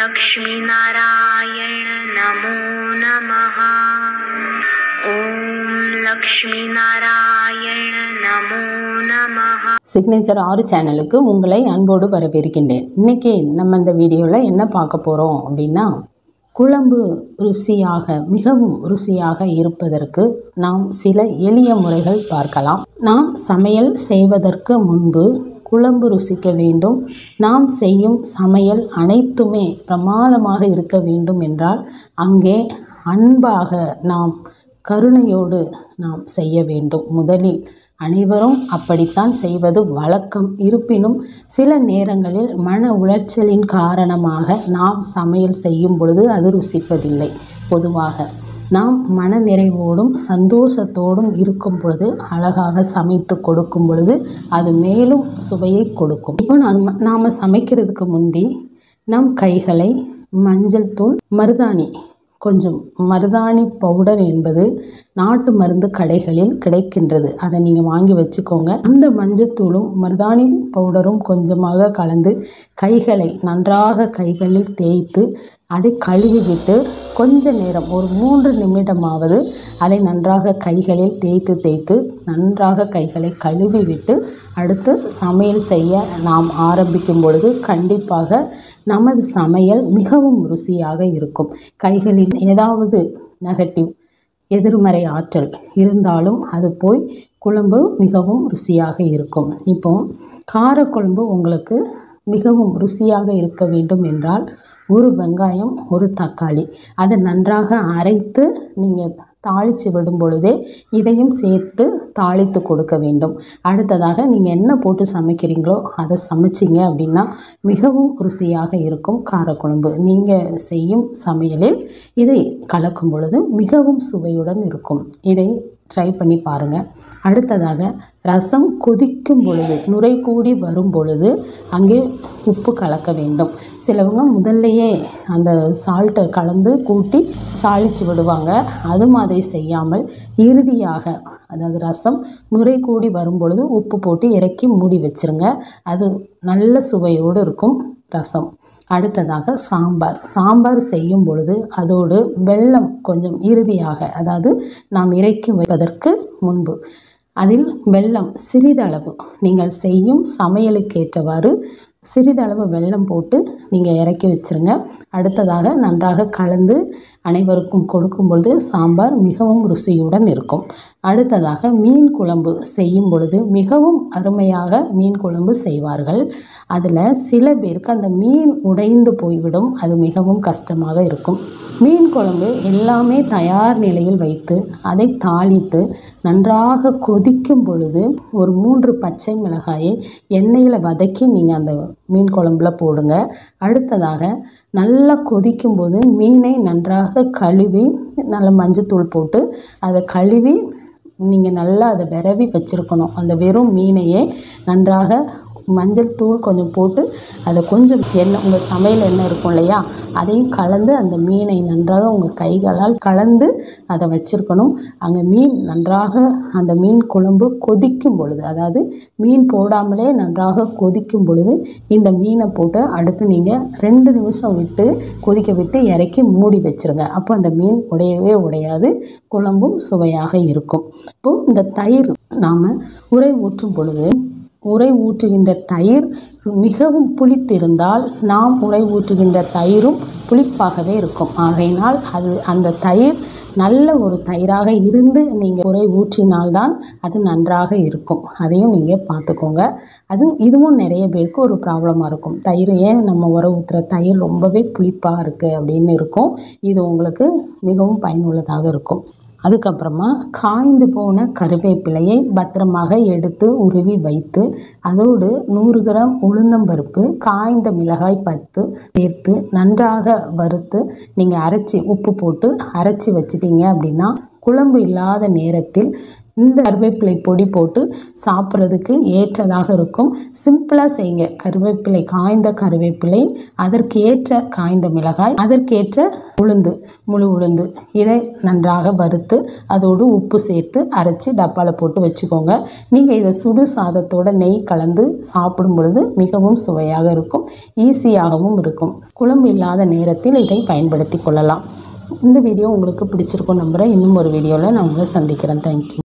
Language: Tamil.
लक्ष्मीनारायण नमो नमः ॐ लक्ष्मीनारायण नमो नमः சிக்னேச்சர் ஆறு சேனலுக்கு உங்களை அன்போடு வரவேற்கின்றேன் இன்னைக்கு நம்ம இந்த வீடியோவில் என்ன பார்க்க போகிறோம் அப்படின்னா குழம்பு ருசியாக மிகவும் ருசியாக இருப்பதற்கு நாம் சில எளிய முறைகள் பார்க்கலாம் நாம் சமையல் செய்வதற்கு முன்பு குழம்பு ருசிக்க வேண்டும் நாம் செய்யும் சமையல் அனைத்துமே பிரமாதமாக இருக்க வேண்டும் என்றால் அங்கே அன்பாக நாம் கருணையோடு நாம் செய்ய வேண்டும் முதலில் அனைவரும் அப்படித்தான் செய்வது வழக்கம் இருப்பினும் சில நேரங்களில் மன உளைச்சலின் காரணமாக நாம் சமையல் செய்யும் பொழுது அது ருசிப்பதில்லை பொதுவாக நாம் மன நிறைவோடும் சந்தோஷத்தோடும் இருக்கும் பொழுது அழகாக சமைத்து கொடுக்கும் பொழுது அது மேலும் சுவையை கொடுக்கும் இப்போ நாம் நாம் சமைக்கிறதுக்கு முந்தி நம் கைகளை மஞ்சள் தூள் மருதாணி கொஞ்சம் மருதாணி பவுடர் என்பது நாட்டு மருந்து கடைகளில் கிடைக்கின்றது அதை நீங்கள் வாங்கி வச்சுக்கோங்க அந்த மஞ்சத்தூளும் மருதாணி பவுடரும் கொஞ்சமாக கலந்து கைகளை நன்றாக கைகளில் தேய்த்து அதை கழுவி விட்டு கொஞ்ச நேரம் ஒரு மூன்று நிமிடமாவது அதை நன்றாக கைகளில் தேய்த்து தேய்த்து நன்றாக கைகளை கழுவி விட்டு அடுத்து சமையல் செய்ய நாம் ஆரம்பிக்கும் பொழுது கண்டிப்பாக நமது சமையல் மிகவும் ருசியாக இருக்கும் கைகளில் ஏதாவது நெகட்டிவ் எதிர்மறை ஆற்றல் இருந்தாலும் அது போய் குழம்பு மிகவும் ருசியாக இருக்கும் இப்போ காரக்குழம்பு உங்களுக்கு மிகவும் ருசியாக இருக்க வேண்டும் என்றால் ஒரு வெங்காயம் ஒரு தக்காளி அதை நன்றாக அரைத்து நீங்கள் தாளித்து விடும் பொழுதே இதையும் சேர்த்து தாளித்து கொடுக்க வேண்டும் அடுத்ததாக நீங்கள் என்ன போட்டு சமைக்கிறீங்களோ அதை சமைச்சிங்க அப்படின்னா மிகவும் ருசியாக இருக்கும் காரக்குழம்பு நீங்கள் செய்யும் சமையலில் இதை கலக்கும் பொழுது மிகவும் சுவையுடன் இருக்கும் இதை ட்ரை பண்ணி பாருங்கள் அடுத்ததாக ரசம் கொதிக்கும் பொழுது நுரை கூடி வரும் பொழுது அங்கே உப்பு கலக்க வேண்டும் சிலவங்க முதல்லையே அந்த சால்ட்டை கலந்து கூட்டி தாளித்து விடுவாங்க அது மாதிரி செய்யாமல் இறுதியாக அதாவது ரசம் நுரை கூடி வரும் பொழுது உப்பு போட்டு இறக்கி மூடி வச்சிருங்க அது நல்ல சுவையோடு இருக்கும் ரசம் அடுத்ததாக சாம்பார் சாம்பார் செய்யும் பொழுது அதோடு வெல்லம் கொஞ்சம் இறுதியாக அதாவது நாம் இறக்கி வைப்பதற்கு முன்பு அதில் வெல்லம் சிறிதளவு நீங்கள் செய்யும் சமையலுக்கேற்றவாறு சிறிதளவு வெல்லம் போட்டு நீங்கள் இறக்கி வச்சுருங்க அடுத்ததாக நன்றாக கலந்து அனைவருக்கும் கொடுக்கும் பொழுது சாம்பார் மிகவும் ருசியுடன் இருக்கும் அடுத்ததாக மீன் குழம்பு செய்யும் பொழுது மிகவும் அருமையாக மீன் குழம்பு செய்வார்கள் அதில் சில பேருக்கு அந்த மீன் உடைந்து போய்விடும் அது மிகவும் கஷ்டமாக இருக்கும் மீன் குழம்பு எல்லாமே தயார் நிலையில் வைத்து அதை தாளித்து நன்றாக கொதிக்கும் பொழுது ஒரு மூன்று பச்சை மிளகாயை எண்ணெயில் வதக்கி நீங்கள் அந்த மீன் குழம்புல போடுங்க அடுத்ததாக நல்லா கொதிக்கும்போது மீனை நன்றாக கழுவி நல்ல மஞ்சத்தூள் போட்டு அதை கழுவி நீங்கள் நல்லா அதை விரவி வச்சுருக்கணும் அந்த வெறும் மீனையே நன்றாக மஞ்சள் தூள் கொஞ்சம் போட்டு அதை கொஞ்சம் எண்ணெய் உங்கள் சமையல் எண்ணெய் இருக்கும் இல்லையா அதையும் கலந்து அந்த மீனை நன்றாக உங்கள் கைகளால் கலந்து அதை வச்சுருக்கணும் அங்கே மீன் நன்றாக அந்த மீன் குழம்பு கொதிக்கும் பொழுது அதாவது மீன் போடாமலே நன்றாக கொதிக்கும் பொழுது இந்த மீனை போட்டு அடுத்து நீங்கள் ரெண்டு நிமிஷம் விட்டு கொதிக்க விட்டு இறக்கி மூடி வச்சுருங்க அப்போ அந்த மீன் உடையவே உடையாது குழம்பும் சுவையாக இருக்கும் இப்போது இந்த தயிர் நாம் உரை ஊற்றும் பொழுது உரை ஊற்றுகின்ற தயிர் மிகவும் புளித்திருந்தால் நாம் உரை ஊற்றுகின்ற தயிரும் புளிப்பாகவே இருக்கும் ஆகையினால் அது அந்த தயிர் நல்ல ஒரு தயிராக இருந்து நீங்கள் உரை ஊற்றினால்தான் அது நன்றாக இருக்கும் அதையும் நீங்கள் பார்த்துக்கோங்க அது இதுவும் நிறைய பேருக்கு ஒரு ப்ராப்ளமாக இருக்கும் தயிர் ஏன் நம்ம உரை ஊற்றுற தயிர் ரொம்பவே புளிப்பாக இருக்குது அப்படின்னு இருக்கும் இது உங்களுக்கு மிகவும் பயனுள்ளதாக இருக்கும் அதுக்கப்புறமா காய்ந்து போன கருவேப்பிலையை பத்திரமாக எடுத்து உருவி வைத்து அதோடு நூறு கிராம் உளுந்தம்பருப்பு காய்ந்த மிளகாய் பத்து சேர்த்து நன்றாக வறுத்து நீங்கள் அரைச்சி உப்பு போட்டு அரைச்சி வச்சிட்டீங்க அப்படின்னா குழம்பு இல்லாத நேரத்தில் இந்த கருவேப்பிலை பொடி போட்டு சாப்பிட்றதுக்கு ஏற்றதாக இருக்கும் சிம்பிளாக செய்யுங்க கருவேப்பிலை காய்ந்த கருவேப்பிலை அதற்கேற்ற காய்ந்த மிளகாய் அதற்கேற்ற உளுந்து முழு உளுந்து இதை நன்றாக வறுத்து அதோடு உப்பு சேர்த்து அரைச்சி டப்பாவில் போட்டு வச்சுக்கோங்க நீங்கள் இதை சுடு சாதத்தோட நெய் கலந்து சாப்பிடும் பொழுது மிகவும் சுவையாக இருக்கும் ஈஸியாகவும் இருக்கும் குழம்பு இல்லாத நேரத்தில் இதை பயன்படுத்தி கொள்ளலாம் இந்த வீடியோ உங்களுக்கு பிடிச்சிருக்கும் நம்புகிறேன் இன்னும் ஒரு வீடியோவில் நான் உங்களை சந்திக்கிறேன் தேங்க்யூ